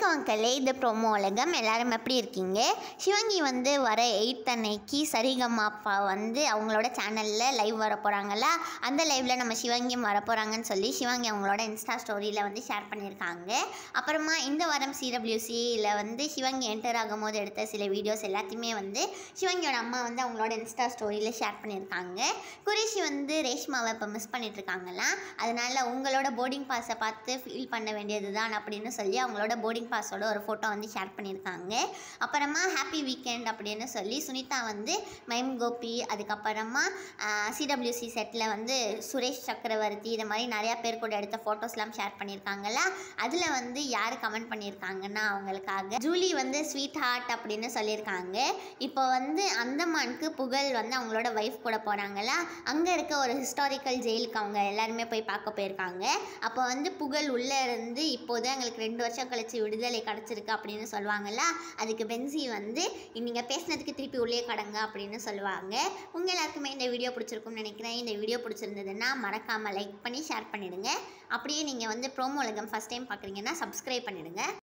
மக்களே இது ப்ரோமோ உலகம் எல்லாரும் எப்படி இருக்கீங்க சிவங்கி வந்து வர எயித் அன்னைக்கு சரிகமாப்பா வந்து அவங்களோட சேனலில் லைவ் வர போகிறாங்களா அந்த லைவில் நம்ம சிவங்கியும் வர போகிறாங்கன்னு சொல்லி சிவங்கி அவங்களோட இன்ஸ்டா ஸ்டோரியில் வந்து ஷேர் பண்ணியிருக்காங்க அப்புறமா இந்த வாரம் சிடபிள்யூசியில் வந்து சிவங்கி என்டர் ஆகும்போது எடுத்த சில வீடியோஸ் எல்லாத்தையுமே வந்து சிவங்கியோட அம்மா வந்து அவங்களோட இன்ஸ்டா ஸ்டோரியில் ஷேர் பண்ணியிருக்காங்க குரேஷி வந்து ரேஷ்மாவை இப்போ மிஸ் பண்ணிட்டு இருக்காங்களாம் அதனால உங்களோட போர்டிங் பாஸை பார்த்து ஃபீல் பண்ண வேண்டியது தான் அப்படின்னு சொல்லி அவங்களோட போர்டிங் பாஸோட ஒரு ஃபோட்டோ வந்து ஷேர் பண்ணியிருக்காங்க அப்புறமா ஹாப்பி வீக்கெண்ட் அப்படின்னு சொல்லி சுனிதா வந்து மைம் கோபி அதுக்கப்புறமா சிடபிள்யூசி செட்டில் வந்து சுரேஷ் சக்கரவர்த்தி இது மாதிரி நிறையா பேர் கூட எடுத்த ஃபோட்டோஸ்லாம் ஷேர் பண்ணியிருக்காங்களா அதில் வந்து யார் கமெண்ட் பண்ணியிருக்காங்கன்னா அவங்களுக்காக ஜூலி வந்து ஸ்வீட் ஹார்ட் அப்படின்னு சொல்லியிருக்காங்க இப்போ வந்து அந்தமானுக்கு புகழ் வந்து அவங்களோட ஒய்ஃப் கூட போகிறாங்களா அங்கே இருக்க ஒரு ஹிஸ்டாரிக்கல் ஜெயிலுக்கு அவங்க எல்லாருமே போய் பார்க்க போயிருக்காங்க அப்போ வந்து புகழ் உள்ளே இருந்து இப்போது எங்களுக்கு ரெண்டு வருஷம் கழிச்சு விடுதலை கிடச்சிருக்கு அப்படின்னு சொல்லுவாங்கல்ல அதுக்கு பென்சி வந்து நீங்கள் பேசினதுக்கு திருப்பி உள்ளே கடங்க அப்படின்னு சொல்லுவாங்க உங்கள் எல்லாருக்குமே இந்த வீடியோ பிடிச்சிருக்கும்னு நினைக்கிறேன் இந்த வீடியோ பிடிச்சிருந்ததுன்னா மறக்காமல் லைக் பண்ணி ஷேர் பண்ணிவிடுங்க அப்படியே நீங்கள் வந்து ப்ரோமோ உலகம் ஃபஸ்ட் டைம் பார்க்குறீங்கன்னா சப்ஸ்கிரைப் பண்ணிவிடுங்க